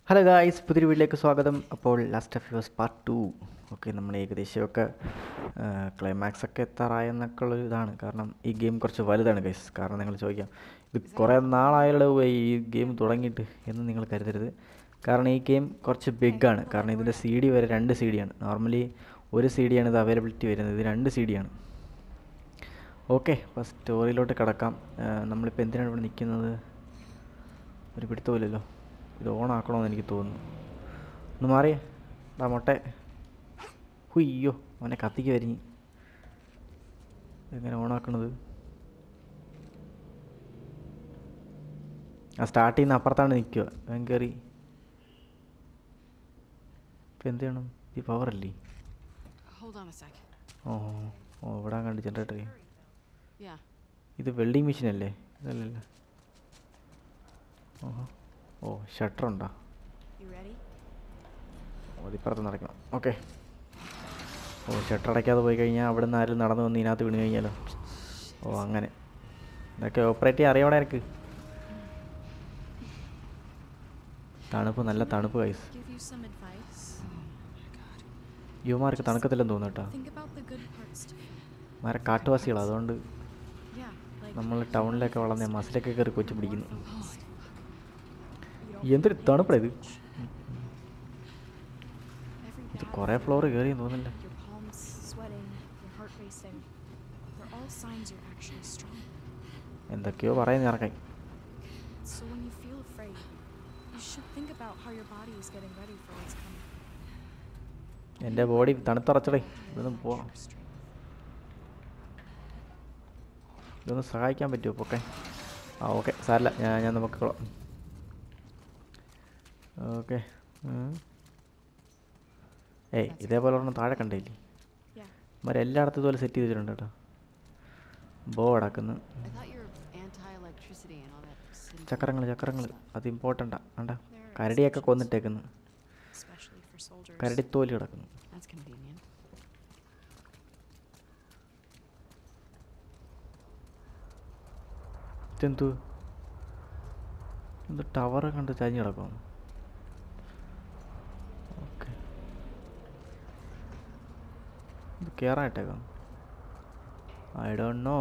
Hello guys പുതിയൊരു വീട്ടിലേക്ക് സ്വാഗതം അപ്പോൾ last of yours part two okay നമ്മൾ ഏകദേശമൊക്കെ ക്ലൈമാക്സ് ഒക്കെ എത്താറായെന്നൊക്കെ ഉള്ളൊരു ഇതാണ് കാരണം ഈ ഗെയിം കുറച്ച് വലുതാണ് ഗൈസ് കാരണം നിങ്ങൾ ചോദിക്കാം ഇത് കുറേ നാളായാലോ ഈ ഗെയിം തുടങ്ങിയിട്ട് എന്ന് നിങ്ങൾ കരുതരുത് കാരണം ഈ ഗെയിം കുറച്ച് ബിഗാണ് കാരണം ഇതിൻ്റെ സി ഡി വരെ രണ്ട് സി ഡിയാണ് നോർമലി ഒരു സി ഡിയാണ് ഇത് അവൈലബിലിറ്റി വരുന്നത് ഇത് രണ്ട് സി ഡിയാണ് ഓക്കെ അപ്പോൾ സ്റ്റോറിയിലോട്ട് കിടക്കാം ആ, നമ്മളിപ്പോൾ എന്തിനാണ് ഇവിടെ നിൽക്കുന്നത് ഒരു പിടുത്തമില്ലല്ലോ ഇത് ഓണാക്കണമെന്ന് എനിക്ക് തോന്നുന്നു ഒന്ന് മാറിയേ ഡാ മൊട്ടെ ഹുയ്യോ അവനെ കത്തിക്ക് വരിഞ്ഞ് എങ്ങനെ ഓണാക്കണത് ആ സ്റ്റാർട്ട് ചെയ്യുന്ന അപ്പുറത്താണ് നിൽക്കുക അവൻ കയറി ഇപ്പം എന്ത് ചെയ്യണം ഈ പവർ അല്ലേ Hold on a sec. ഓ ഓ ഇവിടെ കണ്ട് ജനറേറ്റർ Yeah. ഇത് വെൽഡിങ് മെഷീൻ അല്ലേ ഇതല്ലല്ലോ ഓഹോ ഓ ഷട്ടർ ഉണ്ടോ You ready? ഓ ഇതിപ്പുറത്ത് നടക്കണം ഓക്കെ ഓ ഷട്ടർ അടയ്ക്കാതെ പോയി കഴിഞ്ഞാൽ അവിടെ നിന്ന് ആരും നടന്നു വന്ന് ഇതിനകത്ത് വീണ് കഴിഞ്ഞാലോ ഓ അങ്ങനെ ഇതൊക്കെ ഓപ്പറേറ്റ് ചെയ്യാൻ അറിയണേ എനിക്ക് തണുപ്പ് നല്ല തണുപ്പ് കൈസ് give you some advice. യുവമാർക്ക് തണുക്കത്തില്ലെന്ന് തോന്നുന്നു കേട്ടോ Think about the good parts too. മാരെ കാട്ടുവാസികളാണ് അതുകൊണ്ട് Yeah, like നമ്മൾ ടൗണിലൊക്കെ വളർന്ന മസിലൊക്കെ കയറി കൊച്ചു പിടിക്കുന്നു you don't എന്തൊരു തണുപ്പാണ് ഇത് every ഇത് bad കുറേ ഫ്ലോർ കയറിയെന്ന് തോന്നില്ല your palms sweating, your heart racing. They're all signs you're actually strong. എന്തൊക്കെയോ പറയുന്ന ഇറക്കാൻ So when you feel afraid, you should think about how your body is getting ready for what's coming. എൻ്റെ body തണുത്തറച്ചടേ ഇതൊന്നും പോവാം Inner strength. ഇതൊന്ന് സഹായിക്കാൻ പറ്റുമോ പൊക്കെ ആ ഓക്കെ സാരല്ല ഞാൻ ഞാൻ നോക്കിക്കോളാം ഓക്കെ ഏയ് ഇതേപോലെ ഒരെണ്ണം താഴെ കണ്ടില്ലേ Yeah. മരം എല്ലായിടത്തും ഇതുപോലെ സെറ്റ് ചെയ്ത് വെച്ചിട്ടുണ്ട് കേട്ടോ ബോ അടക്കുന്നു I thought you were anti-electricity and all that. synth- ചക്രങ്ങൾ ചക്രങ്ങൾ അത് ഇമ്പോർട്ടൻ്റാ കണ്ട They're കരടിയൊക്കെ essential കൊന്നിട്ടേക്കുന്നു Especially for soldiers. കരടിത്തോലി കിടക്കുന്നു That's convenient. ഇതെന്തു എന്ത് ടവർ കണ്ട് ചരിഞ്ഞ് കിടക്കും ഓക്കെ ഇത് കയറായിട്ടേക്കാം ഐ ഡോണ്ട് നോ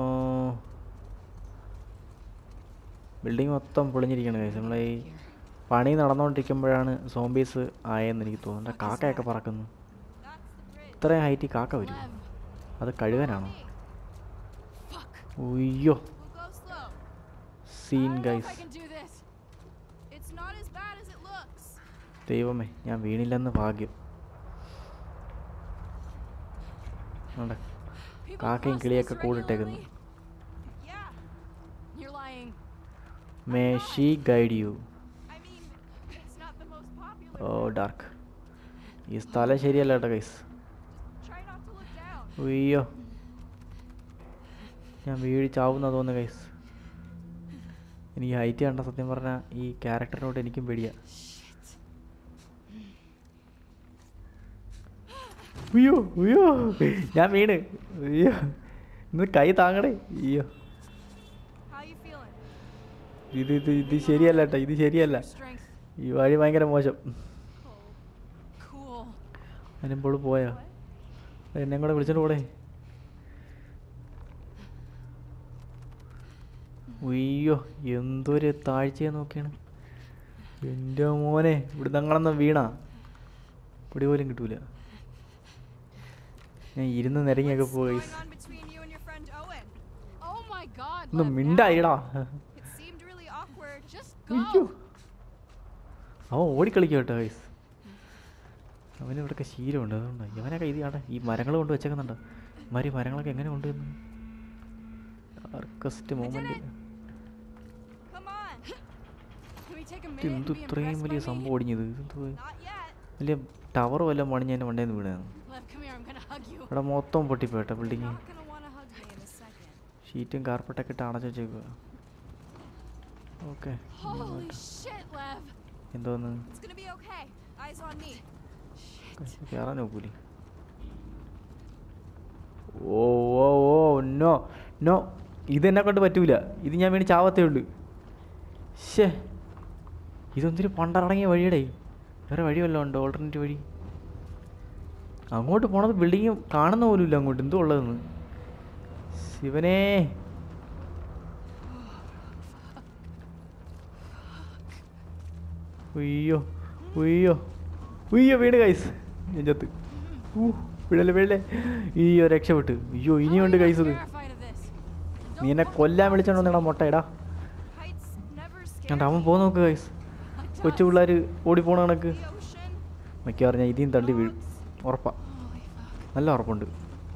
ബിൽഡിംഗ് മൊത്തം പൊളിഞ്ഞിരിക്കുകയാണ് guys. നമ്മളെ ഈ Here. പണി നടന്നുകൊണ്ടിരിക്കുമ്പോഴാണ് സോംബീസ് ആയെന്ന് എനിക്ക് തോന്നുന്നു ദാ കാക്കയൊക്കെ പറക്കുന്നു ഇത്രയും ഹൈറ്റ് കാക്ക വരും Lev. അത് കഴുകാനാണോ Fuck. ഉയ്യോ We'll go slow. Scene I don't know if guys I can do this. It's not as bad as it looks. ദൈവമേ ഞാൻ വീണില്ലെന്ന് ഭാഗ്യം ആണ്ടെ, People കാക്കയും cross കിളിയൊക്കെ this കൂടിട്ടേക്കുന്നു regularly. Yeah. You're lying. May she guide you I mean, it's not the most popular. Oh route. Dark ഈ സ്ഥലം ശരിയല്ല കേട്ടോ guys Just try not to look down. ഉയ്യോ ഞാൻ വീഴി ചാവുന്ന തോന്നുന്നു ഗൈസ് എനിക്ക് ഹൈറ്റ് കണ്ട സത്യം പറഞ്ഞാൽ ഈ ക്യാരക്ടറിനോട് എനിക്കും പേടിയാ ഉയ്യോ ഉയ്യോ ഞാൻ വീണ് ഉയ്യോ ഇന്ന് കൈ താങ്ങണേ അയ്യോ How you feeling? ഇത് ഇത് ഇത് ശരിയല്ല കേട്ടോ ഇത് ശരിയല്ല Your strength. ഈ വഴി ഭയങ്കര മോശം Oh. Cool. അതിനിപ്പോൾ പോയാ എന്നെ കൂടെ വിളിച്ചോണ്ട് പോടേ ഉയ്യോ എന്തൊരു താഴ്ചയെ നോക്കിയാണ് എൻ്റെ മോനെ ഇവിടെ ഞങ്ങളൊന്ന് വീണ പിടി പോലും കിട്ടൂല ഞാൻ ഇരുന്ന് നിരങ്ങിയൊക്കെ What's പോയി going on between you and your friend Owen? Oh my god. ഒന്ന് Lev, now. മിണ്ടായിടാ It seemed really awkward. Just അയ്യോ go. അവൻ ഓടിക്കളിക്കുക കേട്ടോ ഗൈസ് അവന് ഇവിടെയൊക്കെ ശീലമുണ്ട് അതുകൊണ്ട് ഇവനൊക്കെ ഇത് ആട്ടെ ഈ മരങ്ങൾ കൊണ്ട് വെച്ചേക്കുന്നുണ്ട് മാതിരി മരങ്ങളൊക്കെ എങ്ങനെ ഉണ്ട് darkest moment Come on. Can we take a minute എന്ത് and be ഇത്രയും impressed വലിയ by me? സംഭവം ഒടിഞ്ഞത് ഇതെന്ത് Not yet. വലിയ ടവർ വല്ലതും പണിഞ്ഞതിൻ്റെ മണ്ടേന്ന് വീണതാണ് Lev, come here. I'm gonna hug you. ഇവിടെ മൊത്തം പൊട്ടിപ്പോട്ടെ You're building not gonna want to hug me in a second. ഷീറ്റും കാർപ്പറ്റൊക്കെ ഇട്ട് അടച്ചു വെച്ചേക്കുക ഓക്കെ Holy shit, Lev. എന്തോന്ന് It's gonna be okay. Eyes on me. കയറാൻ നോക്കൂലേ ഓ ഓ ഓ നോ നോ ഇതെന്നെ കൊണ്ട് പറ്റൂല ഇത് ഞാൻ വേണ്ടി ചാവത്തേ ഉള്ളൂ ഷേ ഇതൊന്തൊരു പണ്ടറടങ്ങിയ വഴിയടേ വേറെ വഴി വല്ലതും ഉണ്ടോ ഓൾട്ടർനേറ്റ് വഴി അങ്ങോട്ട് പോണത് ബിൽഡിങ് കാണുന്ന പോലും ഇല്ല അങ്ങോട്ട് എന്തോ ഉള്ളതെന്ന് ശിവനേ ഉയ്യോ ഉയ്യോ ഉയ്യോ വീട് കൈസ് നെഞ്ചത്ത് ഊ വീഴല്ലേ വീഴല്ലേ അയ്യോ രക്ഷപ്പെട്ട് അയ്യോ ഇനിയുണ്ട് കൈസ് ഇത് Terrified of this. നീ എന്നെ കൊല്ലാൻ വിളിച്ചോണ്ടെന്നാ മുട്ട ഇടാ Heights never scared കണ്ട അവൻ പോ നോക്ക് കൈസ് It കൊച്ചു does. പിള്ളേർ ഓടിപ്പോണ കണക്ക് the ocean. മിക്കവാറും ഞാൻ ഇതിയും തള്ളി വീഴും ഉറപ്പാ Holy fuck. നല്ല ഉറപ്പുണ്ട്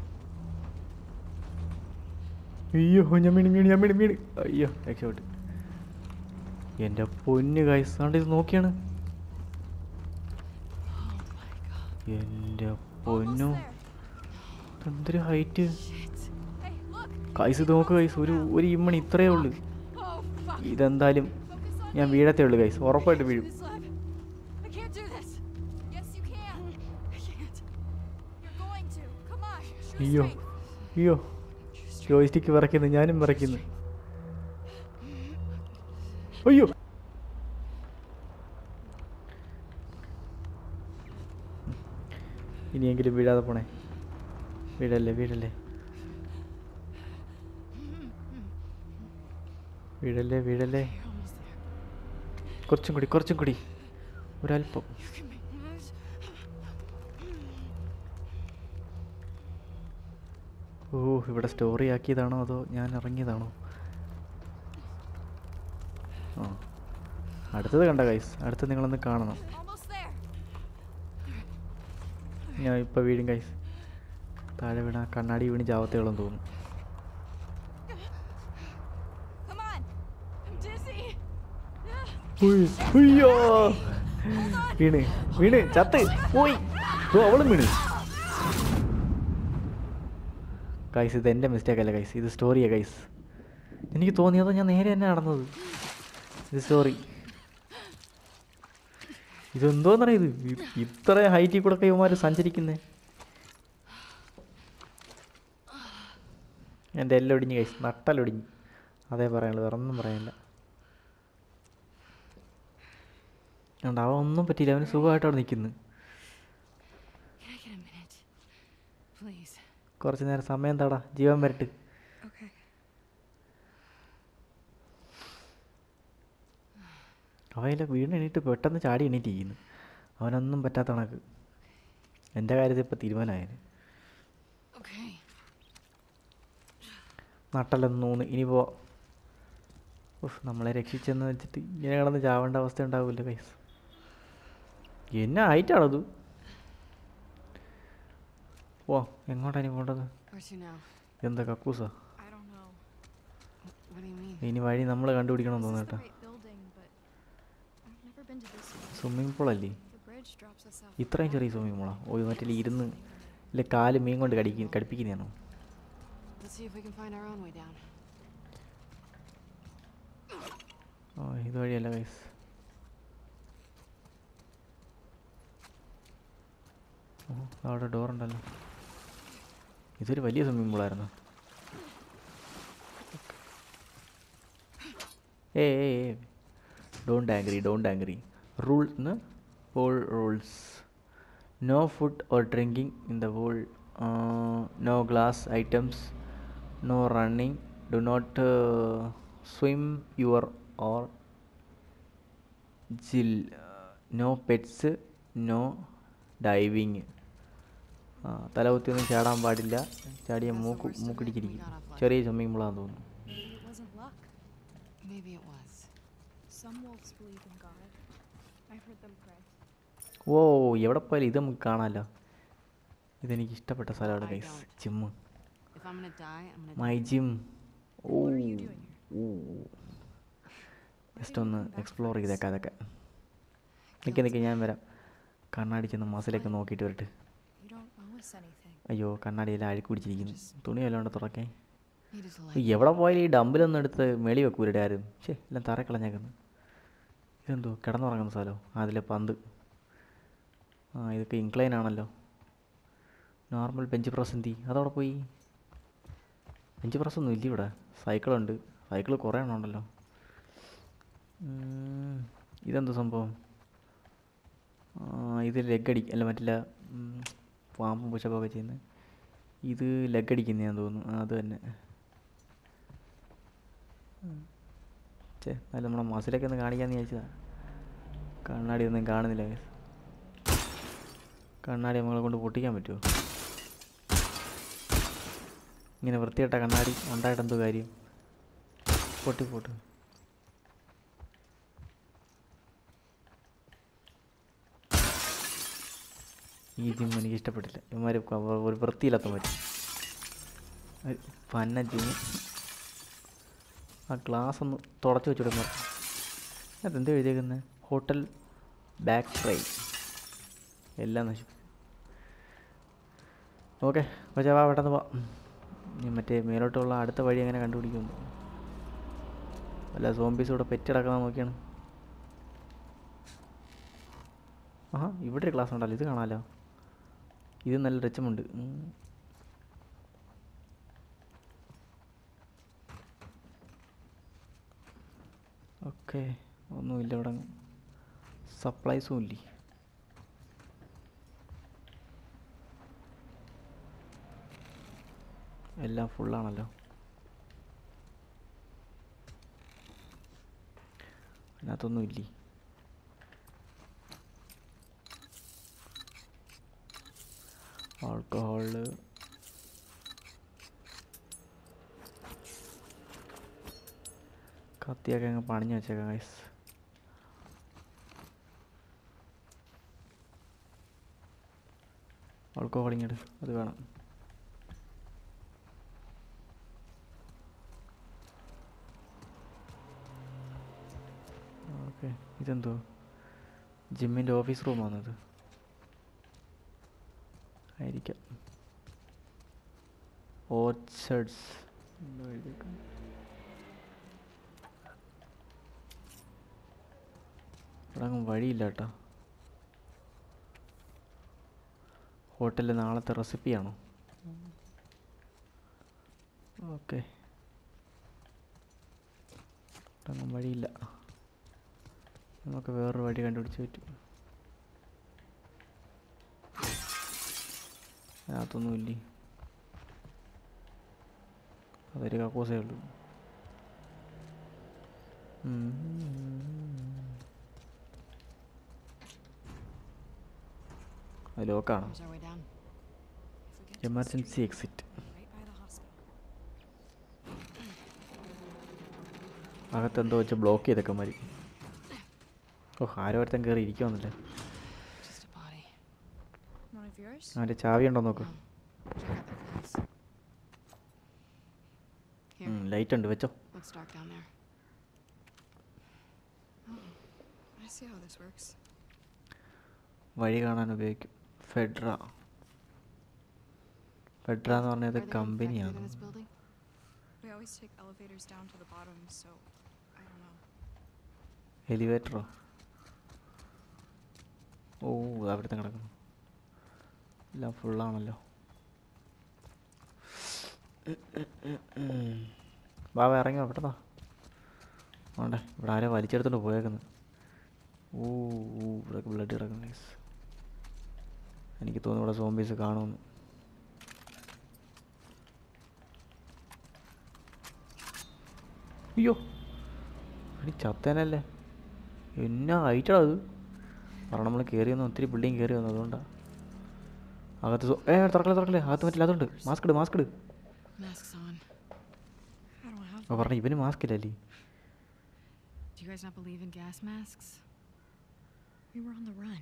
അയ്യോ ഞാൻ വീണ് വീണ് ഞാൻ വീണ് വീണ് അയ്യോ രക്ഷപ്പെട്ട് എൻ്റെ പൊന്ന് കൈസ് കണ്ട് ഇത് നോക്കിയാണ് എൻ്റെ പൊന്നു Almost there. എന്തൊരു height Shit. Hey, look. Guys ഇത് നോക്ക് കൈസ് ഒരു ഒരു ഇമ്മണി ഇത്രയേ ഉള്ളൂ Oh, fuck. ഇതെന്തായാലും Focus on ഞാൻ me. വീഴത്തേ ഉള്ളൂ കൈസ് ഉറപ്പായിട്ട് വീഴും This lab. I can't do this. Yes, you can. I can't. You're going to. Come on. Shoot അയ്യോ straight. അയ്യോ ജോയിസ്റ്റിക്ക് വിറയ്ക്കുന്നു ഞാനും വിറയ്ക്കുന്നു അയ്യോ ഇനിയെങ്കിലും വീഴാതെ പോണേ വീഴല്ലേ വീഴല്ലേ വീഴല്ലേ വീഴല്ലേ You're almost there. കുറച്ചും കൂടി കുറച്ചും കൂടി ഒരല്പം You can make this. ഓ ഇവിടെ സ്റ്റോറി ആക്കിയതാണോ അതോ ഞാൻ ഇറങ്ങിയതാണോ ആ അടുത്തത് കണ്ട കൈസ് അടുത്തത് നിങ്ങളൊന്ന് കാണണം Almost there. ഞാൻ ഇപ്പോൾ വീഴും കൈസ് താഴെ വീണ കണ്ണാടി വീണ് ചാവത്തേളം തോന്നുന്നു Come on. I'm dizzy. ഉയ്, ഉയ്യോ വീണ് വീണ് ചത്ത് പോയി ഓ അവളും വീണ് കൈസ് ഇത് എൻ്റെ മിസ്റ്റേക്ക് അല്ല കൈസ് ഇത് സ്റ്റോറിയാ കൈസ് എനിക്ക് തോന്നിയതോ ഞാൻ നേരെ തന്നെ നടന്നത് ഇത് സ്റ്റോറി ഇതെന്തോന്നറിയ ഇത് ഇ- ഇത്ര ഹൈറ്റിൽ കൂടെ ഒക്കെ ഇവന്മാർ സഞ്ചരിക്കുന്നേ എൻ്റെ എല്ലാം ഒടിഞ്ഞ് കൈസ് നട്ടലൊടിഞ്ഞ് അതേ പറയാനുള്ളൂ വേറെ ഒന്നും പറയാനില്ല അതുകൊണ്ട് അവൻ ഒന്നും പറ്റിയില്ല അവന് സുഖമായിട്ട് അവിടെ നിൽക്കുന്നു Can I get a minute? Please. കുറച്ച് നേരം സമയം താടാ ജീവൻ വരട്ട് Okay. അവയിലെ വീണ് എണീറ്റ് പെട്ടെന്ന് ചാടി എണീറ്റ് ചെയ്യുന്നു അവനൊന്നും പറ്റാത്ത കണക്ക് എൻ്റെ കാര്യത്തിൽ ഇപ്പോൾ തീരുമാനമായത് Okay. നട്ടലൊന്നും നൂന്ന് ഇനിയിപ്പോൾ ഉഫ് നമ്മളെ രക്ഷിച്ചെന്ന് വെച്ചിട്ട് ഇങ്ങനെ കിടന്ന് ചാവേണ്ട അവസ്ഥ ഉണ്ടാവില്ല കൈസ് എന്നെ ആയിട്ടാണത് ഓ എങ്ങോട്ടാ ഇനി പോണ്ടത് Where to now? എന്താ കക്കൂസാ I don't know. What do you mean? ഇനി വഴി നമ്മൾ കണ്ടുപിടിക്കണം This is തോന്നുന്നു the കേട്ടോ right building, but I've never been to this one. Swimming പൂളല്ലേ The bridge drops us off. ഇത്രയും ചെറിയ സ്വിമ്മിംഗ് പൂളാ ഓ മറ്റേ ഇരുന്ന് ഇല്ല കാല് മീൻ കൊണ്ട് കടിക്ക കടിപ്പിക്കുന്നതാണോ Let's see if we can find our own way down. ഓ ഇതുവഴിയല്ല ഗൈസ് ഓ അവിടെ ഡോർ ഉണ്ടല്ലോ ഇതൊരു വലിയ സ്വിമ്മിംഗ് പൂളായിരുന്നു ഏ ഏ don't angry don't angry rules pool rules no food or drinking in the wall no glass items no running do not swim your or ജിൽ നോ പെറ്റ്സ് നോ ഡൈവിങ് ആ തലകുത്തിയൊന്നും ചാടാൻ പാടില്ല ചാടിയ മൂക്ക് മൂക്കിടിച്ചിരിക്കും ചെറിയ സ്വിമ്മിംഗ് പൂളാന്ന് തോന്നുന്നു Maybe it wasn't luck. Maybe it was. Some wolves believe in God. I've heard them pray. ഓ എവിടെ പോയാലും ഇത് നമുക്ക് കാണാമല്ലോ ഇതെനിക്ക് ഇഷ്ടപ്പെട്ട സ്ഥലമാണ് I guys don't. Jim If I'm gonna die, I'm gonna my die. Jim oh What are you doing oh just you ഒന്ന് come back explore first? ചെയ്തേക്കാം അതൊക്കെ നിൽക്കി നിൽക്കി ഞാൻ വരാം കണ്ണാടി ചെന്ന് മസിലൊക്കെ നോക്കിയിട്ട് വരട്ടെ You don't owe us anything. അയ്യോ കണ്ണാടിയെല്ലാം അഴുക്ക് പിടിച്ചിരിക്കുന്നു തുണി വല്ലതും കൊണ്ട് തുറക്കേ Needed to ഈ light. എവിടെ പോയാലും ഈ ഡമ്പിലൊന്നും എടുത്ത് മേളി വെക്കൂരുടെ ആരും ശേ എല്ലാം തറ കളഞ്ഞേക്കുന്നു ഇതെന്തോ കിടന്നുറങ്ങുന്ന സ്ഥലമോ ആ അതിലെ പന്ത് ആ ഇതൊക്കെ ഇൻക്ലൈൻ ആണല്ലോ നോർമൽ ബെഞ്ച് പ്രസ് എന്തി അതവിടെ പോയി ബെഞ്ച് പ്രസ് ഒന്നും ഇല്ല ഇവിടെ സൈക്കിളുണ്ട് സൈക്കിൾ കുറേ എണ്ണം ഉണ്ടല്ലോ ഉം, ഇതെന്ത് സംഭവം ആ, ഇത് ലെഗ് അടി അല്ല മറ്റില്ല ഉം, പാമ്പും പുഷപ്പൊക്കെ ചെയ്യുന്നത് ഇത് ലെഗ് അടിക്കുന്നതാന്ന് തോന്നുന്നു ആ, അത് തന്നെ ഉം. ചേ എന്നാലും നമ്മളെ മസിലൊക്കെ ഒന്ന് കാണിക്കാന്ന് വിചാരിച്ചതാ കണ്ണാടി ഒന്നും കാണുന്നില്ല guys. കണ്ണാടി നമ്മളെ കൊണ്ട് പൊട്ടിക്കാൻ പറ്റുമോ ഇങ്ങനെ വൃത്തികെട്ട കണ്ണാടി ഉണ്ടായിട്ട് എന്തോ കാര്യം പൊട്ടി പൊട്ട് ഈ ജിം എനിക്ക് ഇഷ്ടപ്പെട്ടില്ല ഇവന്മാർ ഒരു വൃത്തിയില്ലാത്ത പറ്റും പന്ന ജിം ആ ഗ്ലാസ് ഒന്ന് തുടച്ച് വെച്ചിടും പറഞ്ഞു അതെന്താ എഴുതിയേക്കുന്നത് ഹോട്ടൽ ബാക്ക് ഫ്രൈ എല്ലാം നശിപ്പിച്ചു ഓക്കെ പക്ഷേ വാ പെട്ടെന്ന് പോ ഇനി മറ്റേ മേലോട്ടുള്ള അടുത്ത വഴി എങ്ങനെ കണ്ടുപിടിക്കുന്നു വല്ല സോംബീസ് ഇവിടെ പെറ്റിടക്കുന്ന നോക്കിയാണ് ആ ഇവിടെ ഒരു ക്ലാസ് ഉണ്ടല്ലോ ഇത് കാണാമല്ലോ ഇത് നല്ല രച്ചമുണ്ട് ഓക്കെ ഒന്നുമില്ല ഇവിടെ സപ്ലൈസും ഇല്ലേ എല്ലാം ഫുള്ളാണല്ലോ അതിനകത്തൊന്നും ഇല്ലേ ആൾക്കഹോള് കത്തിയൊക്കെ അങ്ങ് പണിഞ്ഞു വെച്ചേക്കാം ഗൈസ് ആൾക്കഹോൾ ഇങ്ങോട്ട് അത് വേണം ഓക്കെ ഇതെന്തോ ജിമ്മിൻ്റെ ഓഫീസ് റൂമാണത് ആയിരിക്കാം ഓർച്ചഡ്സ് എന്തോ എഴുതിയേക്കുന്നു ഇവിടെ അങ്ങ് വഴിയില്ല കേട്ടോ ഹോട്ടലിൽ നാളത്തെ റെസിപ്പിയാണോ ഓക്കെ ഇവിടെ അങ്ങ് വഴിയില്ല നമുക്ക് വേറൊരു വഴി കണ്ടുപിടിച്ച് പറ്റും അതിനകത്തൊന്നും ഇല്ലേ അതൊരു കക്കൂസേ ഉള്ളൂ ഉം. അത് ലോക്കാണ് Where's our way down? If we get to the emergency street, exit right by the hospital. അകത്തെന്തോ വെച്ച് ബ്ലോക്ക് ചെയ്തൊക്കെ മതി ഓ ആരോ ഒരുത്തൻ കയറി ഇരിക്കുവാന്നല്ലേ Just a body. One of yours? അവൻ്റെ ചാവി ഉണ്ടോ നോക്ക് Check out the fence. Here. Light ഉണ്ട് വെച്ചോ Looks dark down there. I see how this works. വഴി കാണാൻ ഉപയോഗിക്കും ഫെഡ്ര ഫെഡ്ര എന്ന് പറഞ്ഞത് Are there infected കമ്പനിയാണ് in this building? We always take elevators down to the bottom, so I don't know. എലിവേറ്ററോ ഓ ദാ അവിടുത്തെ കിടക്കുന്നു എല്ലാം ഫുള്ളാണല്ലോ ബാബ ഇറങ്ങി പെട്ടെന്നാ വേണ്ടേ ഇവിടെ ആരോ വലിച്ചെടുത്തോണ്ട് പോയേക്കുന്നു ഓ ഓ ഇവിടെ ബ്ലഡ് കിടക്കുന്നു guys. എനിക്ക് തോന്നുന്നു ഇവിടെ സോംബീസ് കാണുമെന്ന് അയ്യോ എടി ചത്തേനല്ലേ എന്നാ ഹൈറ്റാണ് അത് കാരണം നമ്മൾ കയറി വന്നു ഒത്തിരി ബിൽഡിങ് കയറി വന്നു അതുകൊണ്ടാണ് അകത്ത് സോ- ഏ തുറക്കല്ലേ തുറക്കല്ലേ അകത്ത് പറ്റില്ല അതുണ്ട് മാസ്ക് ഇട് മാസ്ക് ഇട് Masks on. I don't have അപ്പോൾ പറഞ്ഞു ഇവന് മാസ്ക് ഇല്ലല്ലേ Do you guys not believe in gas masks? We were on the run.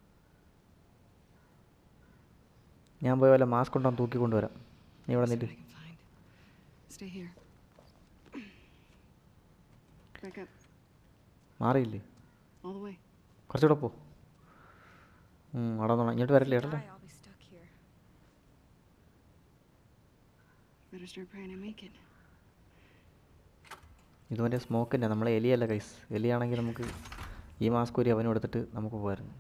ഞാൻ പോയ വല്ല മാസ്ക് ഉണ്ടോ തൂക്കി കൊണ്ടുവരാം നീ ഇവിടെ See നിന്നിട്ട് what I can find. Stay here. Back up. മാറിയില്ലേ All the way. കുറച്ചുകൂടെ പോ ഉം, അവിടെ നിന്ന് ഇങ്ങോട്ട് വരല്ലേ If I ഏട്ടല്ലേ die, I'll be stuck here. Better start praying I make it. ഇത് മറ്റേ സ്മോക്കിൻ്റെ നമ്മളെ എലിയല്ല കൈസ് എലിയാണെങ്കിൽ നമുക്ക് ഈ മാസ്ക് ഒരു അവനും എടുത്തിട്ട് നമുക്ക് പോകായിരുന്നു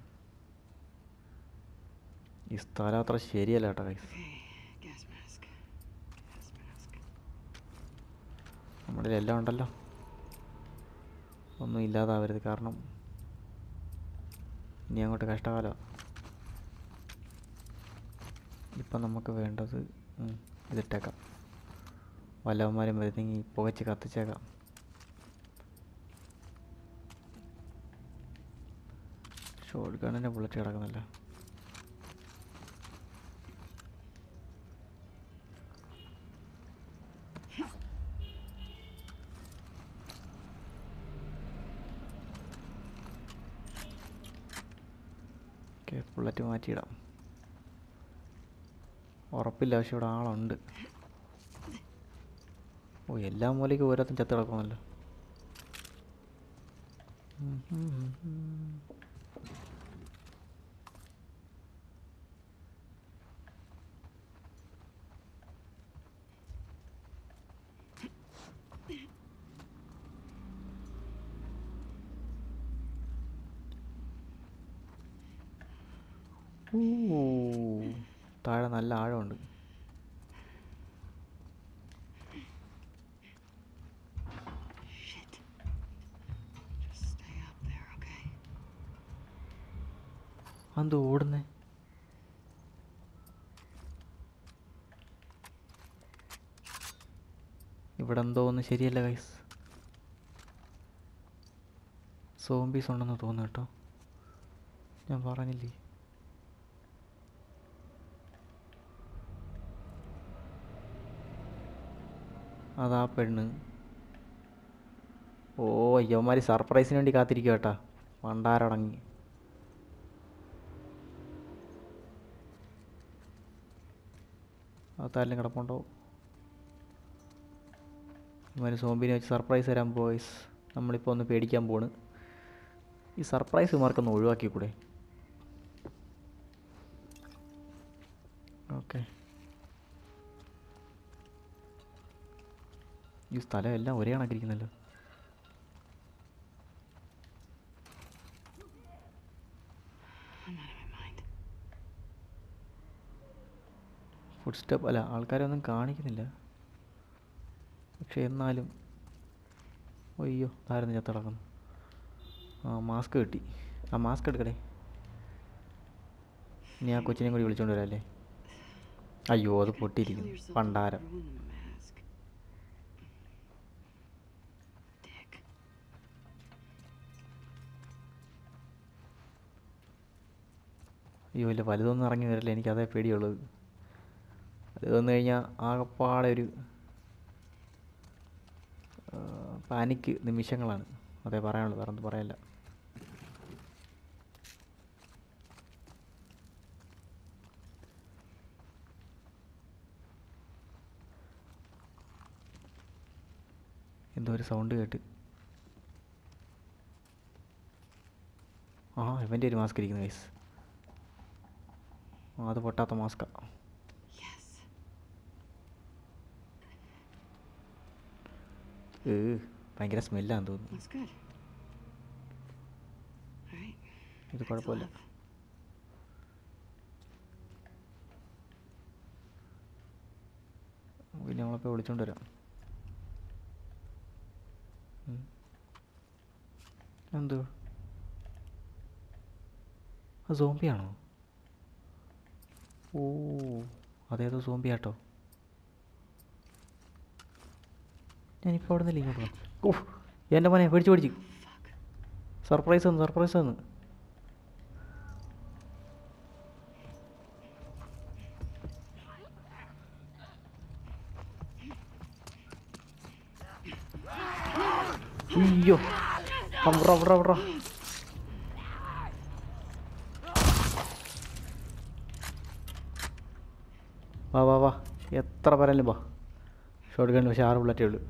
ഈ സ്ഥലം അത്ര ശരിയല്ല കേട്ടോ കൈസ് Okay. Gas mask. Gas mask. നമ്മുടെ എല്ലാം ഉണ്ടല്ലോ ഒന്നും ഇല്ലാതാവരുത് കാരണം ഇനി അങ്ങോട്ട് കഷ്ടകാലമാണ് ഇപ്പം നമുക്ക് വേണ്ടത് ഉം, ഇതിട്ടേക്കാം വല്ലവന്മാരും വരുന്നെങ്കിൽ പുകച്ച് കത്തിച്ചേക്കാം ഷോർട്ട് ഗണ്ണിൻ്റെ ബുള്ളറ്റ് കിടക്കുന്നില്ല ഓക്കെ ബുള്ളറ്റ് മാറ്റിയിടാം ഉറപ്പില്ല പക്ഷെ ഇവിടെ ആളുണ്ട് ഓ എല്ലാ മൂലയ്ക്കും ഓരോരുത്തരും ചത്ത് കിടക്കുമല്ലോ ഉം ഉം ഉം ഉം. ഊ, താഴെ നല്ല ആഴമുണ്ട് Shit. Just stay up there, okay? അതെന്ത് ഓടുന്നേ ഇവിടെ എന്തോ ഒന്ന് ശരിയല്ല ഗൈസ് സോംബീസ് ഉണ്ടെന്ന് തോന്നുന്നു കേട്ടോ ഞാൻ പറഞ്ഞില്ലേ അതാ പെണ്ണ് ഓ അയ്യവന്മാർ സർപ്രൈസിന് വേണ്ടി കാത്തിരിക്കുക കേട്ടാ പണ്ടാരടങ്ങി അകത്താരെങ്കിലും കിടപ്പുണ്ടോ ഇവന് സോംബിനെ വെച്ച് സർപ്രൈസ് തരാൻ ബോയ്സ് നമ്മളിപ്പോൾ ഒന്ന് പേടിക്കാൻ പോണ് ഈ സർപ്രൈസ് ഇമാർക്കൊന്ന് ഒഴിവാക്കിക്കൂടെ ഓക്കെ ഈ സ്ഥലം എല്ലാം ഒരേ കണക്കിരിക്കുന്നല്ലോ I'm out of my mind. Food step അല്ല ആൾക്കാരൊന്നും കാണിക്കുന്നില്ല പക്ഷെ എന്നാലും അയ്യോ ആയിരുന്നു ചത്ത് കിടക്കുന്നു ആ മാസ്ക് കിട്ടി ആ മാസ്ക് എടുക്കടേ ഇനി ആ കൊച്ചിനെയും കൂടി വിളിച്ചോണ്ട് വരാം അല്ലേ അയ്യോ അത് Kill പൊട്ടിയിരിക്കുന്നു yourself പണ്ടാരം ruining the mask. Dick. അയ്യോ ഇല്ല വലുതൊന്നും ഇറങ്ങി വരില്ല എനിക്ക് അതേ പേടിയുള്ളത് അത് വന്നു കഴിഞ്ഞാൽ ആകപ്പാടെ ഒരു പാനിക്ക് നിമിഷങ്ങളാണ് അതേ പറയാനുള്ളൂ വേറെ ഒന്നും പറയാനില്ല എന്തോ ഒരു സൗണ്ട് കേട്ട് ആ ഇവൻ്റെ ഒരു മാസ്ക് ഇരിക്കുന്നു ഗൈസ് ആ അത് പൊട്ടാത്ത മാസ്കാ Yes. ഏ ഭയങ്കര സ്മെല്ലാന്ന് തോന്നുന്നു That's good. All right. ഇത് Next കുഴപ്പമില്ല love. പിന്നെ നമ്മളപ്പോൾ വിളിച്ചോണ്ട് വരാം ഉം. എന്ത് അത് സോംബിയാണോ ഓ അതേതോ സോംബി ആട്ടോ ഞാനിപ്പോൾ അവിടെ നിന്നില്ല ഇങ്ങോട്ട് വന്നു ഓ എൻ്റെ മോനെ പേടിച്ച് പേടിച്ച് Fuck. സർപ്രൈസ് തന്നു സർപ്രൈസ് തന്നു അയ്യോ അവിടെ അവിടെ അവിടെ വാ വാ വാ എത്ര പേരല്ലേ വാ ഷോർട്ട് ഗൺ പക്ഷേ ആറ് ബുള്ളറ്റേ ഉള്ളൂ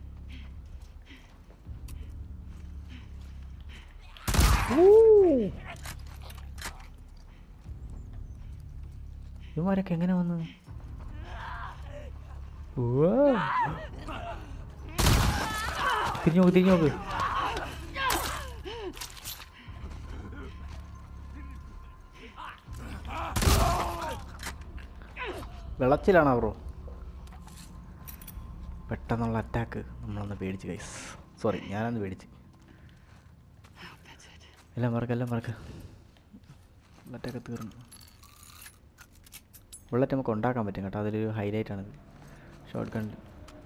ഇവന്മാരൊക്കെ എങ്ങനെ വന്നു ഉവ്വ. തിരിഞ്ഞു നോക്ക് തിരിഞ്ഞു നോക്ക് വെള്ളച്ചിലാണോ ബ്രോ പെട്ടെന്നുള്ള അറ്റാക്ക് നമ്മളൊന്ന് പേടിച്ച് കൈസ് സോറി ഞാനൊന്ന് പേടിച്ച് I hope that's it. എല്ലാം മറക്ക എല്ലാം മറക്ക അറ്റാക്ക് തീർന്നു ബുള്ളറ്റ് നമുക്ക് ഉണ്ടാക്കാൻ പറ്റും കേട്ടോ അതിലൊരു ഹൈലൈറ്റ് ആണിത് ഷോർട്ട് ഗണ്ണിൽ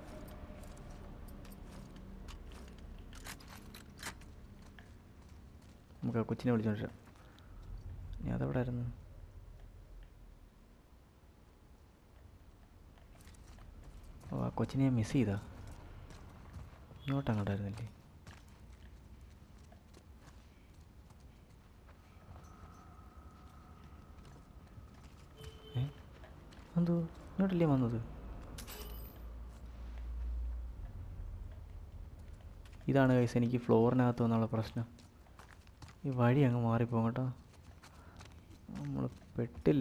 നമുക്ക് ആ കൊച്ചിനെ വിളിച്ചോണ്ടിരാം ഞാൻ അതെവിടെ ആയിരുന്നു ഓ ആ കൊച്ചിനെ ഞാൻ മിസ് ചെയ്താ ഇങ്ങോട്ട് അങ്ങോട്ടായിരുന്നില്ലേ ഏ എന്തോ ഇങ്ങോട്ടല്ലേ വന്നത് ഇതാണ് കൈസ് എനിക്ക് ഫ്ലോറിനകത്ത് വന്നുള്ള പ്രശ്നം ഈ വഴി അങ്ങ് മാറിപ്പോകും കേട്ടോ നമ്മൾ പെട്ടില്ല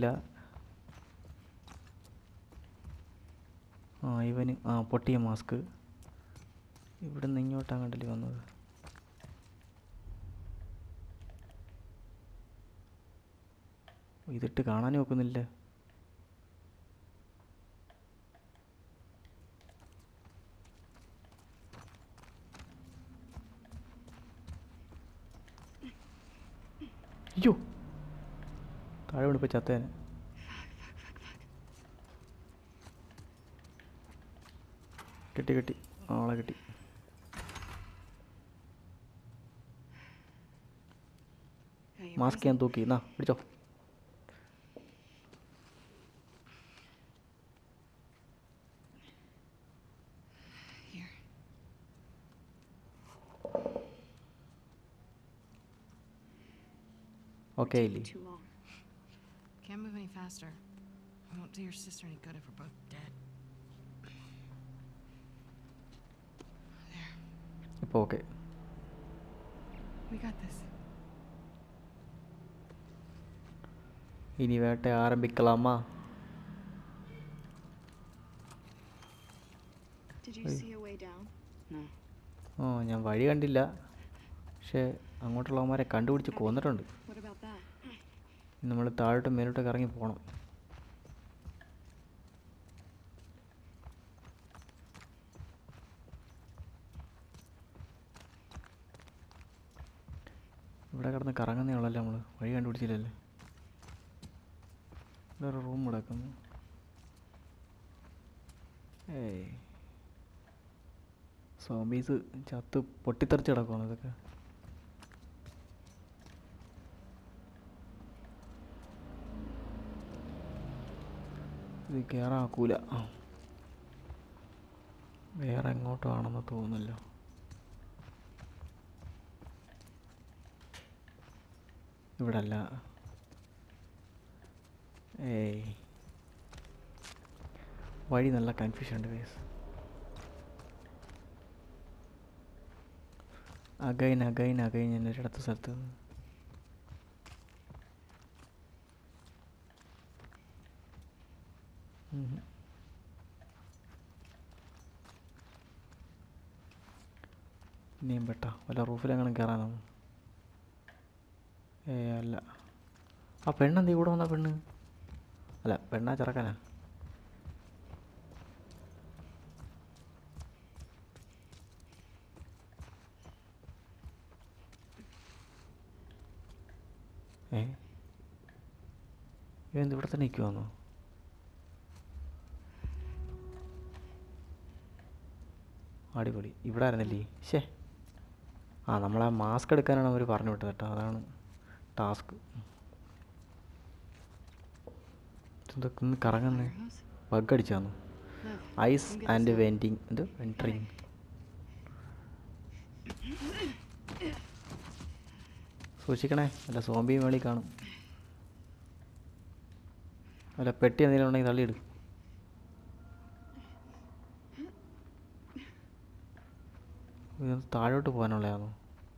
ആ ഇവന് ആ പൊട്ടിയ മാസ്ക് ഇവിടെ നിന്ന് ഇങ്ങോട്ട് അങ്ങോട്ടല്ലേ വന്നത് ഇതിട്ട് കാണാനും ഒക്കുന്നില്ല അയ്യോ താഴെ വീണിപ്പോൾ ചത്തേനെ കിട്ടി കിട്ടി ആളെ കിട്ടി മാസ്ക് ഞാൻ തൂക്കി എന്നാ പിടിച്ചോ Here. ഓക്കെ ഇല്ലേ Too long. Can't move any faster. I won't do your sister any good if we're both dead. There. ഇപ്പോൾ ഓക്കെ We got this. ഇനി വേട്ട ആരംഭിക്കലാമാ Did you Hey. see a way down? No. ഓ ഞാൻ വഴി കണ്ടില്ല പക്ഷേ അങ്ങോട്ടുള്ളവന്മാരെ കണ്ടുപിടിച്ച് കൊന്നിട്ടുണ്ട് What about that? നമ്മൾ താഴോട്ട് മേലോട്ടൊക്കെ ഇറങ്ങി പോകണം ഇവിടെ കിടന്ന് കറങ്ങുന്നേ ഉള്ളല്ലേ നമ്മൾ വഴി കണ്ടുപിടിച്ചില്ലല്ലേ ഇവിടെ ഒരു റൂം കിടക്കുന്നു ഏയ് സോംബീസ് ചത്ത് പൊട്ടിത്തെറിച്ച് കിടക്കുവാണ് ഇതൊക്കെ ഇത് കയറാക്കൂല വേറെ എങ്ങോട്ടും ആണെന്ന് തോന്നുന്നില്ല ഇവിടെ അല്ല ഏയ് വഴി നല്ല കൺഫ്യൂഷൻ ഉണ്ട് കേസ് അഗൈൻ അഗൈൻ അഗൈൻ ഞാൻ ഒരിടത്ത സ്ഥലത്ത് നിന്ന് ഉം. ഇനിയും പെട്ട വല്ല റൂഫിലെങ്ങനെ കയറാനാണ് ഏ അല്ല ആ പെണ്ണെന്താ ഇവിടെ വന്ന പെണ്ണ് അല്ല പെണ്ണാ ചെറുക്കനാ ഏ ഇവൻ ഇവിടെ തന്നെ നിൽക്കുവാന്നോ അടിപൊളി ഇവിടെ ആയിരുന്നില്ലേ ശേ ആ നമ്മളെ മാസ്ക് എടുക്കാനാണ് അവർ പറഞ്ഞു വിട്ടത് കേട്ടോ അതാണ് ടാസ്ക് ഇതൊക്കെ ഒന്ന് കറങ്ങുന്നേ Warehouse? ബഗ് അടിച്ചാന്നു Look. Guys come get and this. Venting എന്ത് വെൻട്രിങ് സൂക്ഷിക്കണേ അല്ല സോംബി മേളിൽ കാണും അല്ല പെട്ടി എന്തെങ്കിലും ഉണ്ടെങ്കിൽ തള്ളിയിട് ഇത് താഴോട്ട് പോകാനുള്ളതാണോ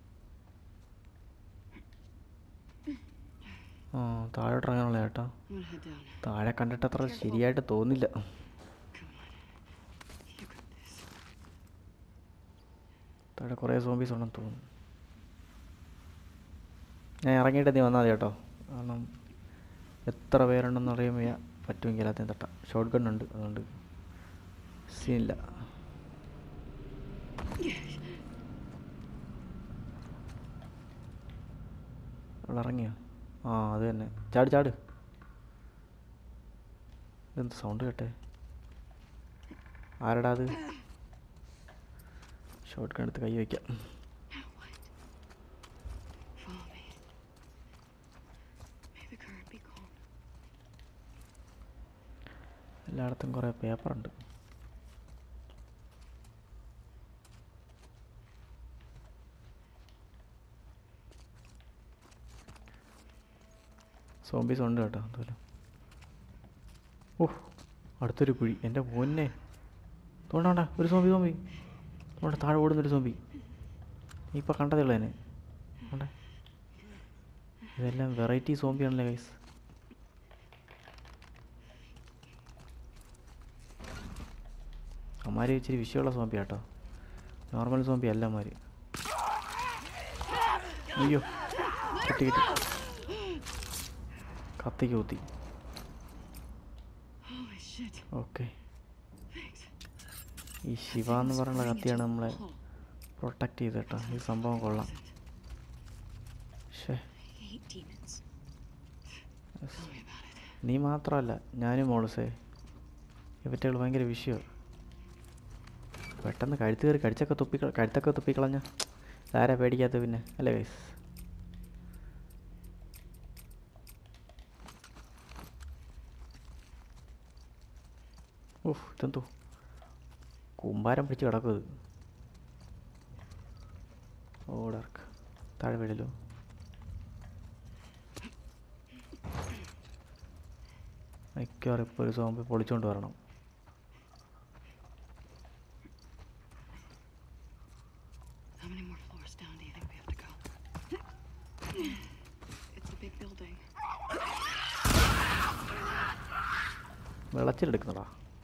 ആ താഴോട്ട് ഇറങ്ങാനുള്ള ചേട്ടാ I'm gonna head down. താഴെ കണ്ടിട്ട് അത്ര ശരിയായിട്ട് തോന്നില്ല Come on. You got this. താഴെ കുറേ സോംബീസ് ഉണ്ടെന്ന് തോന്നുന്നു ഞാൻ ഇറങ്ങിയിട്ട് നീ വന്നാൽ മതി കേട്ടോ കാരണം എത്ര പേരുണ്ടെന്ന് അറിയുമ്പോൾ ഞാൻ പറ്റുമെങ്കിൽ എല്ലാത്തിനും തട്ടാം ഷോർട്ട് ഗൺ ഉണ്ട് അതുകൊണ്ട് സീനില്ല അവിടെ ഇറങ്ങിയോ ആ അത് തന്നെ ചാട് ചാട് ഇതെന്ത് സൗണ്ട് കേട്ടെ ആരടാ അത് ഷോർട്ട് ഗൺ എടുത്ത് കൈ വയ്ക്കാം Now what? Follow me. May the current be calm. എല്ലായിടത്തും കുറേ പേപ്പറുണ്ട് സോംബീസ് ഉണ്ട് കേട്ടോ അതുപോലെ ഓഹ് അടുത്തൊരു കുഴി എൻ്റെ പൊന്നെ തോണ്ടാണ്ട ഒരു സോംബി സോംബി തോണ്ട താഴെ ഓടുന്നൊരു സോംബി നീ ഇപ്പോൾ കണ്ടതേ ഉള്ളൂ എന്നെ തോണ്ടേ ഇതെല്ലാം വെറൈറ്റി സോംബിയാണല്ലേ ഗൈസ് അമ്മാര് ഇച്ചിരി വിഷയമുള്ള സോംബി കേട്ടോ നോർമൽ സോംബി അല്ല അമ്മാര് അയ്യോ കിട്ടി കിട്ടി കത്തിക്ക് കുത്തി Holy shit. Okay Thanks. ഈ ശിവ എന്ന് പറയുന്ന കത്തിയാണ് നമ്മളെ Oh, പ്രൊട്ടക്റ്റ് ചെയ്ത് കേട്ടോ ഈ സംഭവം കൊള്ളാം ഷേ I hate demons. Tell me about it. നീ മാത്രമല്ല ഞാനും മോളസേ ഇവറ്റകൾ ഭയങ്കര വിഷയമാണ് പെട്ടെന്ന് കഴുത്ത് കയറി കടിച്ചൊക്കെ തുപ്പി കഴുത്തൊക്കെ തുപ്പിക്കളഞ്ഞ ഇതാരാ പേടിക്കാത്ത പിന്നെ അല്ലേ ഗൈസ് ഓഹ് ഇതെന്തോ കൂമ്പാരം പിടിച്ച് കിടക്കും ഇത് ഓ ഡാർക്ക് താഴെ വീഴലോ മിക്കവാറും ഇപ്പോൾ ഒരു സോമ്പ് പൊളിച്ചുകൊണ്ട് വരണം How many more floors down do you think we have to go? It's a big building. വെള്ളച്ചിലെടുക്കുന്നടാ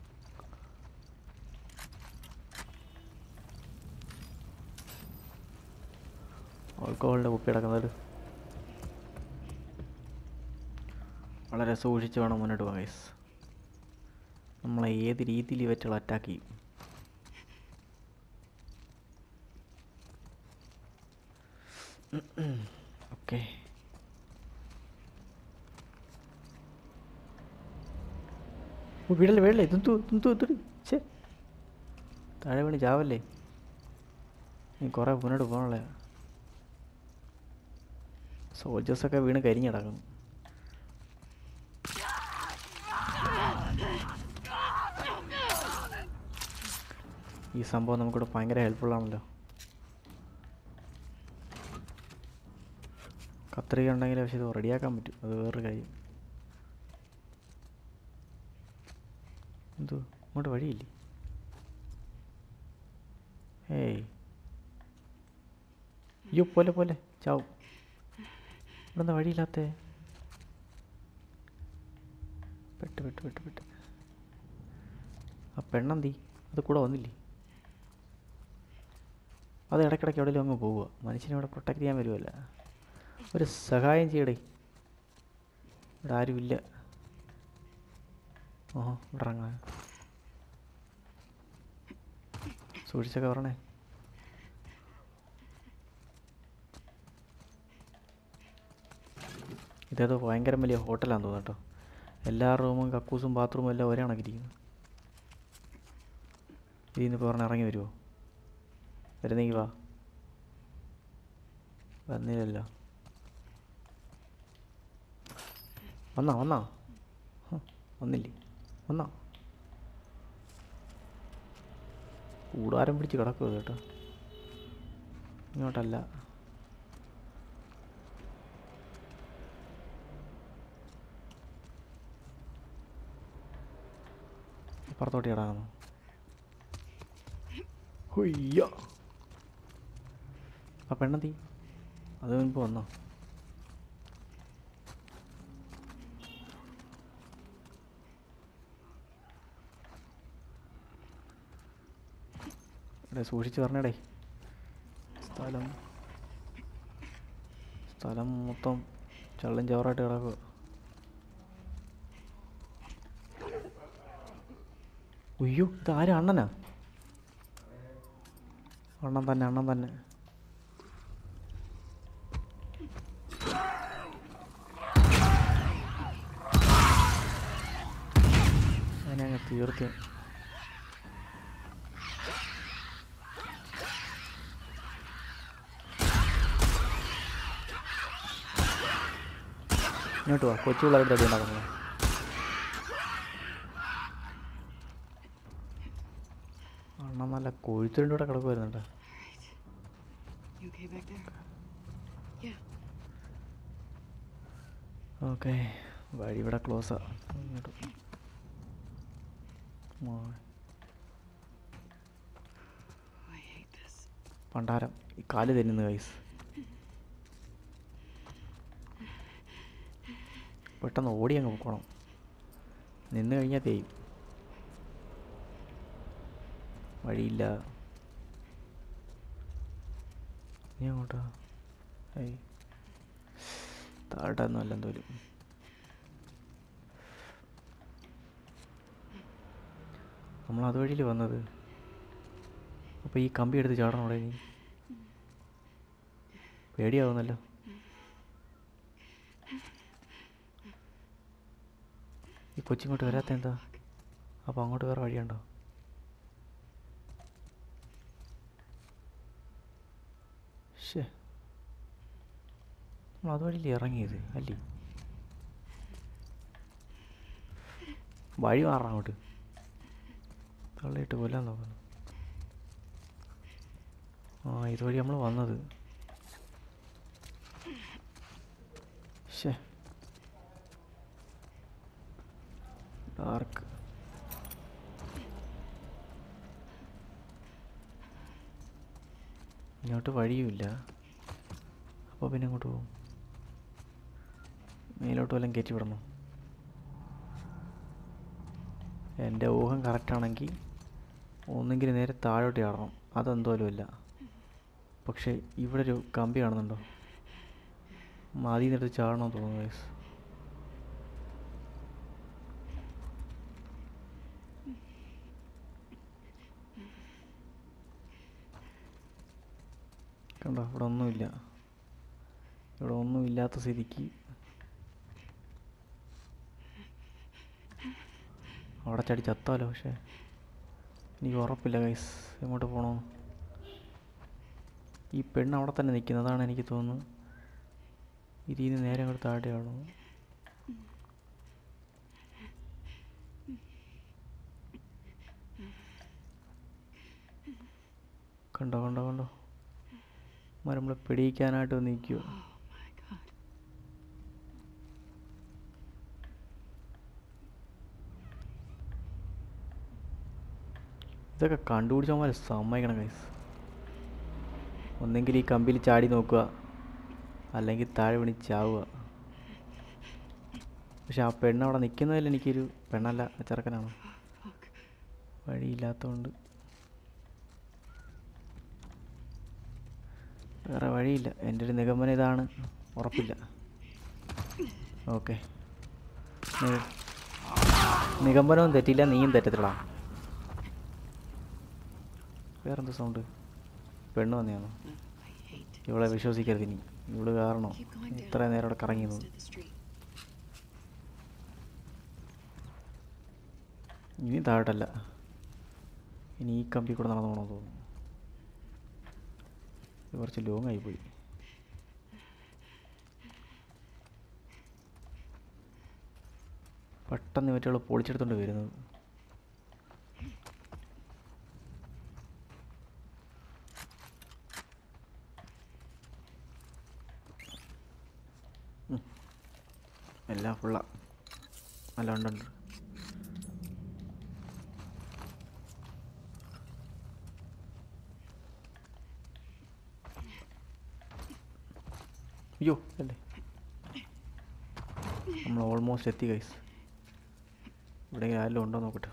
ആൽക്കഹോളിൻ്റെ കുപ്പി കിടക്കുന്നത് വളരെ സൂക്ഷിച്ച് വേണം മുന്നോട്ട് പോകാൻ ഗൈസ് നമ്മളെ ഏത് രീതിയിൽ ഇവറ്റുകൾ അറ്റാക്ക് ചെയ്യും ഓക്കെ ഓ വീടല്ലേ വീടല്ലേ തുന്തു തുന്തു തുടി ചേ താഴെ വീണ് ചാവല്ലേ നീ കുറേ മുന്നോട്ട് പോകണല്ലേ സോൾജേഴ്സൊക്കെ വീണ് കരിഞ്ഞ് കിടക്കുന്നു ഈ സംഭവം നമുക്കിവിടെ ഭയങ്കര ഹെൽപ്ഫുള്ളാണല്ലോ കത്രിക ഉണ്ടെങ്കിൽ പക്ഷേ ഇത് റെഡിയാക്കാൻ പറ്റും അത് വേറൊരു കാര്യം എന്തോ ഇങ്ങോട്ട് വഴിയില്ലേ ഏയ് അയ്യോ പോലെ പോലെ ചാവും ഇവിടെ എന്താ വഴിയില്ലാത്തേ പെട്ട് പെട്ട് പെട്ട് പെട്ട് ആ പെണ്ണെന്തി അത് കൂടെ വന്നില്ലേ അത് ഇടയ്ക്കിടയ്ക്ക് എവിടെയെങ്കിലും അങ്ങ് പോവുക മനുഷ്യനെ ഇവിടെ പ്രൊട്ടക്റ്റ് ചെയ്യാൻ വരുമല്ല ഒരു സഹായം ചെയ്യടേ ഇവിടെ ആരുമില്ല ഓഹോ ഇവിടെ ഇറങ്ങാ സൂക്ഷിച്ചൊക്കെ പറഞ്ഞേ ഇതേതോ ഭയങ്കര വലിയ ഹോട്ടലാന്ന് തോന്നുന്നു കേട്ടോ എല്ലാ റൂമും കക്കൂസും ബാത്റൂമും എല്ലാം ഒരേ കണക്കിരിക്കുന്നു ഇതിൽ നിന്ന് ഇപ്പോൾ പറഞ്ഞ് ഇറങ്ങി വരുമോ വരുന്നെങ്കിൽ വാ വന്നില്ലല്ലോ വന്നാ വന്നാ ഹ്, വന്നില്ലേ വന്നാ കൂടാരം പിടിച്ച് കിടക്കുക കേട്ടോ ഇങ്ങോട്ടല്ല പുറത്തോട്ട് ഇടാമെന്നോ ഹൊയ്യ ആ പെണ്ണെന്തി അത് മുൻപ് വന്നോ ഇവിടെ സൂക്ഷിച്ച് പറഞ്ഞടേ സ്ഥലം സ്ഥലം മൊത്തം ചള്ളും ചോറായിട്ട് കിടക്കുക ഉയ്യോ ഇത് ആരാ അണ്ണനാ അണ്ണൻ തന്നെ അണ്ണൻ തന്നെ അതിനെ അങ്ങ് തീർത്ത് ഇങ്ങോട്ട് വാ കൊച്ചു പിള്ളേരുടെ അടി ഉണ്ടാക്കുന്നത് അണ്ണ നല്ല കൊഴുത്തിൻ്റെ കൂടെ കിടക്കുമായിരുന്നുണ്ട് You okay back there? Yeah. Okay വഴി ഇവിടെ ക്ലോസാ ഇങ്ങോട്ട് മാ- I hate this. പണ്ടാരം ഈ കാല് തരുന്നു കൈസ് പെട്ടെന്ന് ഓടി അങ്ങ് പോക്കണം നിന്ന് കഴിഞ്ഞാൽ തേയും വഴിയില്ല നീ അങ്ങോട്ടാ ഏയ് താഴോട്ടൊന്നും അല്ല എന്തോലും നമ്മൾ അതുവഴിയിൽ വന്നത് അപ്പോൾ ഈ കമ്പി എടുത്ത് ചാടണം അവിടെ നീ പേടിയാവുന്നല്ലോ ഈ കൊച്ചിങ്ങോട്ട് വരാത്ത എന്താ അപ്പോൾ അങ്ങോട്ട് വേറെ വഴിയുണ്ടോ ശേ നമ്മൾ അതുവഴിയിൽ ഇറങ്ങിയത് അല്ലേ വഴി മാറണം അങ്ങോട്ട് തള്ളിയിട്ട് കൊല്ലാൻ നോക്കുന്നു ആ ഇതുവഴി നമ്മൾ വന്നത് ശേ ഡാർക്ക് ഇങ്ങോട്ട് വഴിയുമില്ല അപ്പോൾ പിന്നെ അങ്ങോട്ട് പോകും മേലോട്ട് വല്ലതും കയറ്റി വിടണം എൻ്റെ ഊഹം കറക്റ്റാണെങ്കിൽ ഒന്നെങ്കിൽ നേരെ താഴോട്ട് ചാടണം അതെന്തോലും ഇല്ല പക്ഷേ ഇവിടെ ഒരു കമ്പി കാണുന്നുണ്ടോ മതി നിന്നെടുത്ത് ചാടണമെന്ന് തോന്നുന്നു guys. കണ്ടോ ഇവിടെ ഒന്നുമില്ല ഇവിടെ ഒന്നുമില്ലാത്ത സ്ഥിതിക്ക് അവിടെ ചടി ചത്താലോ പക്ഷേ എനിക്ക് ഉറപ്പില്ല ഗൈസ് എങ്ങോട്ട് പോകണോ ഈ പെണ്ണ് അവിടെ തന്നെ നിൽക്കുന്നതാണ് എനിക്ക് തോന്നുന്നത് ഇതിന് നേരെ അങ്ങോട്ട് താഴെയാണോ കണ്ടോ കണ്ടോ കണ്ടോ മരം നമ്മളെ പിടിക്കാനായിട്ട് നിൽക്കുമോ Oh my god. ഇതൊക്കെ കണ്ടുപിടിച്ചവന്മാർ സമ്മതിക്കണം കൈസ് ഒന്നെങ്കിൽ ഈ കമ്പിയിൽ ചാടി നോക്കുക അല്ലെങ്കിൽ താഴെ വീണി ചാവുക പക്ഷെ ആ പെണ്ണ് അവിടെ നിൽക്കുന്നതിൽ എനിക്കൊരു പെണ്ണല്ല ചെറുക്കനാണ് Fuck. വഴിയില്ലാത്തതുകൊണ്ട് വേറെ വഴിയില്ല എൻ്റെ ഒരു നിഗമനം ഇതാണ് ഉറപ്പില്ല ഓക്കെ നിഗമനവും തെറ്റില്ല നീയും തെറ്റത്തില്ല വേറെന്ത് സൗണ്ട് പെണ്ണ് വന്നെയാണോ I hate ഇവളെ വിശ്വസിക്കരുത് ഇനി ഇവള് കാരണോ Keep going down. ഇത്ര നേരം അവിടെ കറങ്ങി Close നിന്നു to the street. ഇനി താഴോട്ടല്ല ഇനി ഈ കമ്പി കൂടെ നടന്നു പോകണമെന്ന് തോന്നുന്നു ഇത് കുറച്ച് ലോങ് ആയിപ്പോയി പെട്ടെന്ന് മറ്റുള്ള പൊളിച്ചെടുത്തോണ്ട് വരുന്നത് ഉം. എല്ലാം ഫുള്ളാ അല്ല ഉണ്ട് ഉണ്ട് അയ്യോ അല്ലേ നമ്മൾ ഓൾമോസ്റ്റ് എത്തി കൈസ് ഇവിടെ ആരെങ്കിലും ഉണ്ടോ നോക്കട്ടെ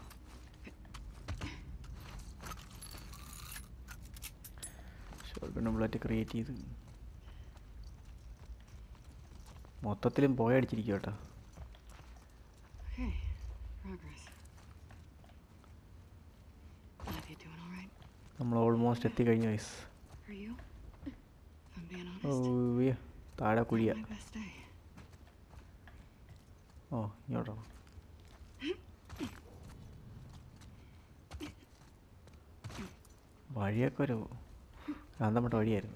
ഷോർട്ട് നമ്മളായിട്ട് ക്രിയേറ്റ് ചെയ്ത് മൊത്തത്തിലും പോയടിച്ചിരിക്കും കേട്ടോ Okay. Progress. Olivia doing all right? നമ്മൾ ഓൾമോസ്റ്റ് എത്തിക്കഴിഞ്ഞു guys Are you? If I'm being oh honest. ഉയ്യ, താഴെ കുഴിയ My best day. ഓ ഇങ്ങോട്ടോ വഴിയൊക്കെ ഒരു കാന്തപ്പെട്ട വഴിയായിരുന്നു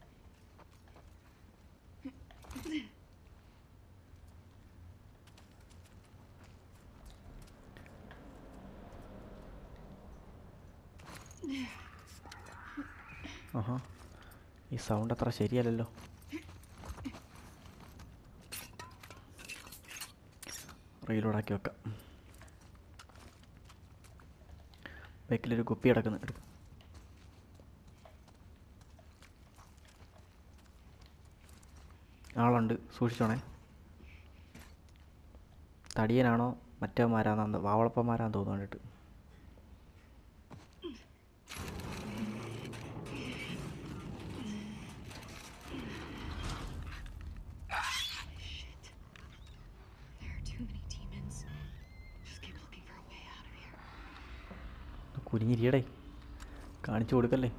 ആഹാ ഈ സൗണ്ട് അത്ര ശരിയല്ലല്ലോ റീലോഡാക്കി വെക്കാം ബാക്കിലൊരു കുപ്പി കിടക്കുന്നു എടുക്കും ആളുണ്ട് സൂക്ഷിച്ചോണേ തടിയനാണോ മറ്റേമാരാന്ന് വാവളപ്പന്മാരാന്ന് തോന്നുന്നു കണ്ടിട്ട് Shit. There are too many demons. Just keep looking for a way out of here. കുനിഞ്ഞിരിയടേ കാണിച്ചു കൊടുക്കല്ലേ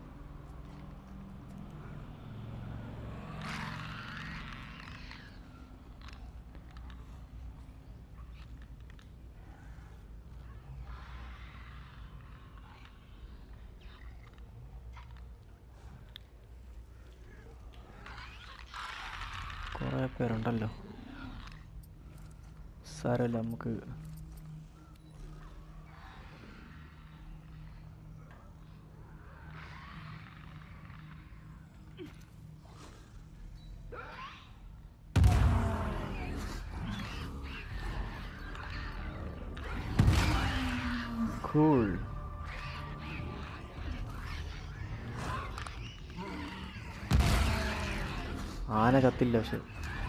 കുറേ പേരുണ്ടല്ലോ സാരമില്ല നമുക്ക് Cool. ആന ചത്തില്ല പക്ഷെ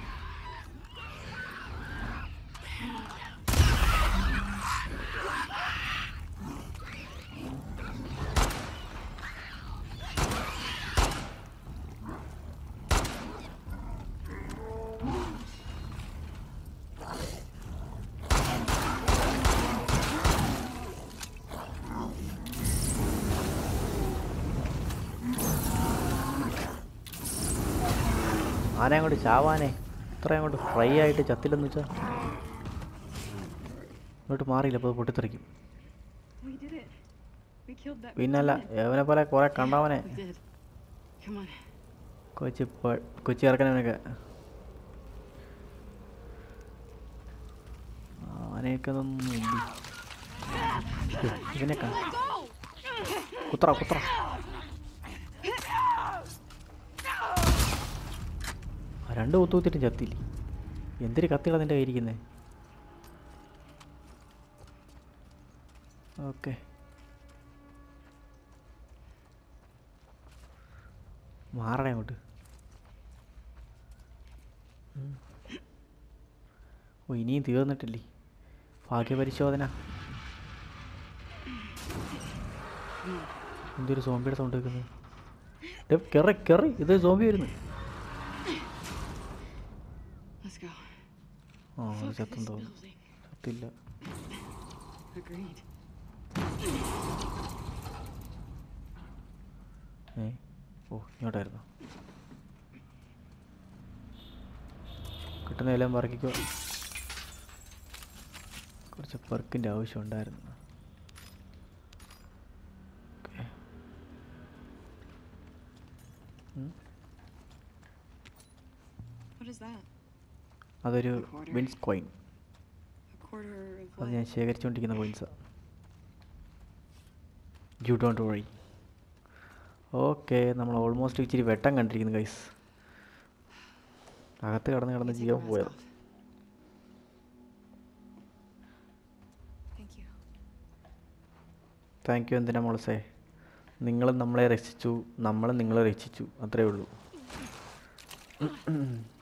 ആന അങ്ങോട്ട് ചാവാനേ ഇത്ര അങ്ങോട്ട് ഫ്രൈ ആയിട്ട് ചത്തില്ലെന്ന് വെച്ചാ ഇങ്ങോട്ട് മാറിയില്ല അപ്പോൾ പൊട്ടിത്തെറിക്കും We did it. We killed that. പിന്നല്ല demon. എവനെ പോലെ കുറെ കണ്ടവനെ We did. Come on. Kochi പ- കൊച്ചി ഇറക്കണവനൊക്കെ ആനയൊക്കെ ഒന്നും ഇല്ല ഇവനെ കാ കുത്ര കുത്ര ആ, രണ്ട് കുത്തു കുത്തിയിട്ടും ചത്തില്ലേ എന്തൊരു കത്തികളാ നിൻ്റെ കയ്യിരിക്കുന്നത് ഓക്കെ മാറണേ അങ്ങോട്ട് ഉം. ഓ ഇനിയും തീർന്നിട്ടില്ലേ ഭാഗ്യപരിശോധന എന്തൊരു സോംബിയുടെ സൗണ്ട് കേൾക്കുന്നത് കെറി കെറി ഇത് സോംബി വരുന്നു Let's go. ആ അത് Fuck ചത്തും this തോന്നുന്നു building. ചത്തില്ല Agreed. ഏ ഓ ഇങ്ങോട്ടായിരുന്നു കിട്ടുന്ന എല്ലാം പറക്കിക്കോ കുറച്ച് പെർക്കിൻ്റെ ആവശ്യം ഉണ്ടായിരുന്നു ഓക്കേ. ഉം. What is that? അതൊരു A quarter. വിൻസ് കോയിൻ A quarter of അത് what? ഞാൻ ശേഖരിച്ചുകൊണ്ടിരിക്കുന്ന കോയിൻസാണ് യു ഡോണ്ട് വറി ഓക്കെ നമ്മൾ ഓൾമോസ്റ്റ് ഇച്ചിരി വെട്ടം കണ്ടിരിക്കുന്നു ഗൈസ് അകത്ത് കടന്ന് കടന്ന് Take ജീവൻ your mask പോയത് off. Thank you. Thank you എന്തിനാ മോളസേ നിങ്ങളും നമ്മളെ രക്ഷിച്ചു നമ്മളും നിങ്ങളെ രക്ഷിച്ചു അത്രേ ഉള്ളൂ